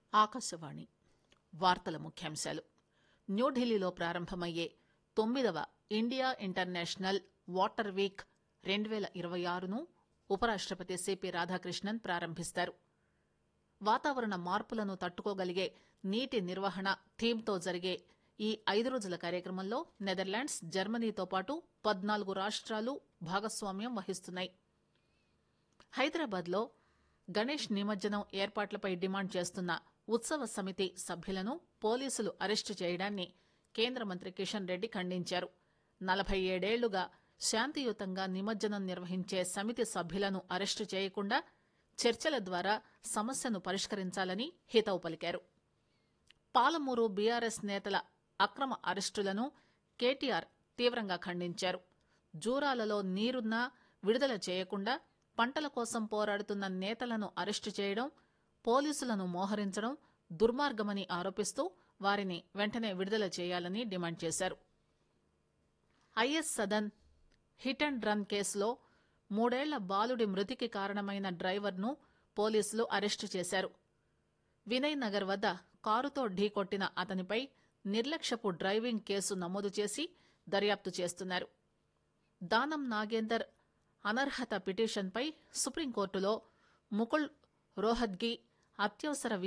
ఆకాశవాణి వార్తల ముఖ్యాంశాలు న్యూఢిల్లీలో ప్రారంభమయ్యే తొమ్మిదవ ఇండియా ఇంటర్నేషనల్ వాటర్ వీక్ రెండు పేల ఇరవై ఆరును ఉపరాష్టపతి సిపి రాధాకృష్ణన్ ప్రారంభిస్తారు వాతావరణ మార్పులను తట్టుకోగలిగే నీటి నిర్వహణ థీమ్తో జరిగే ఈ ఐదు రోజుల కార్యక్రమంలో నెదర్లాండ్స్ జర్మనీతో పాటు పద్నాలుగు రాష్ట్రాలు భాగస్వామ్యం వహిస్తున్నాయి హైదరాబాద్లో గణేష్ నిమజ్జనం ఏర్పాట్లపై డిమాండ్ చేస్తున్న ఉత్సవ సమితి సభ్యులను పోలీసులు అరెస్టు చేయడాన్ని కేంద్ర మంత్రి కిషన్ రెడ్డి ఖండించారు నలభై ఏడేళ్లుగా శాంతియుతంగా నిమజ్జనం నిర్వహించే సమితి సభ్యులను అరెస్టు చేయకుండా చర్చల ద్వారా సమస్యను పరిష్కరించాలని హితవు పలికారు పాలమూరు బీఆర్ఎస్ నేతల అక్రమ అరెస్టులను కేటీఆర్ తీవ్రంగా ఖండించారు జూరాలలో నీరున్నా విడుదల చేయకుండా పంటల కోసం పోరాడుతున్న నేతలను అరెస్టు చేయడం పోలీసులను మోహరించడం దుర్మార్గమని ఆరోపిస్తూ వారిని వెంటనే విడుదల చేయాలని డిమాండ్ చేశారు IS Sadan hit and run కేసులో మూడేళ్ల బాలుడి మృతికి కారణమైన డ్రైవర్ను పోలీసులు అరెస్టు చేశారు వినయ్ నగర్ వద్ద కారుతో ఢీకొట్టిన అతనిపై నిర్లక్ష్యపు డ్రైవింగ్ కేసు నమోదు చేసి దర్యాప్తు చేస్తున్నారు దానం నాగేందర్ అనర్హత పిటిషన్పై సుప్రీంకోర్టులో ముకుల్ రోహత్గి అత్యవసర